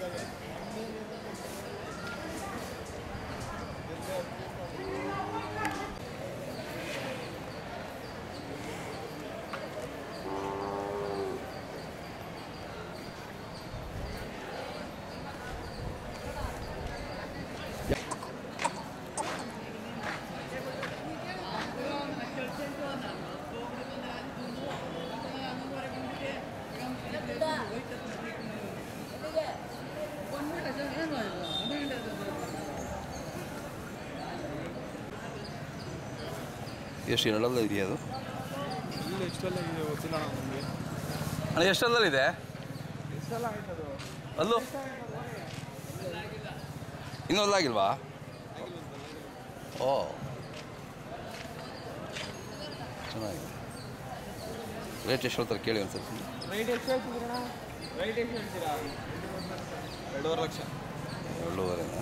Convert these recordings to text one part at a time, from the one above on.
ಎಷ್ಟು ಎರಡಲ್ಲ ಇದೆಯಾ ಅದು ಇಲ್ಲಿ ಎಷ್ಟೆಲ್ಲ ಇದೆ ಗೊತ್ತಿಲ್ಲ ನಮಗೆ ಅಣ್ಣ ಎಷ್ಟಲ್ಲಲ್ಲಿದೆ ಎಷ್ಟೆಲ್ಲ ಆಯ್ತದು ಅಲ್ಲೂ ಇನ್ನೂ ಅಲ್ಲಾಗಿಲ್ವಾ ಓ ಚೆನ್ನಾಗಿದೆ ರೇಟ್ ಎಷ್ಟು ಹೇಳ್ತಾರೆ ಕೇಳಿ ಒಂದು ಸ್ವಲ್ಪ ರೈಟ್ ಎಷ್ಟು ಹೇಳ್ತಿದ್ದೀರಣ್ಣ ರೈಟ್ ಎಷ್ಟು ಹೇಳ್ತೀರಾ ಎರಡೂವರೆ ಲಕ್ಷ ಎರಡೂವರೆನಾ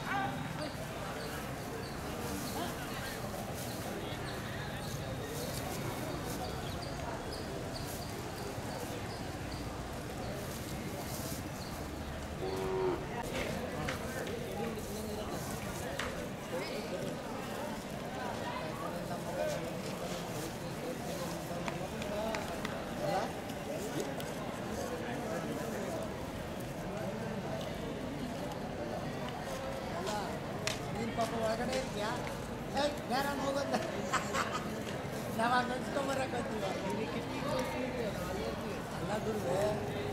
ನೀನು ಪಾಪ ಒಳಗಡೆ ಇರ್ತೀಯಾ ಏಯ್ ಯಾರ ಹೋಗಂದ ನಾವು ನೆನ್ಸ್ಕೊಂಬರಕ್ಕೆ ಹೋಗ್ತೀವಿ ಇಲ್ಲಿ ಕಿಟಕಿ ಅಲ್ಲ ಗುರುವೆ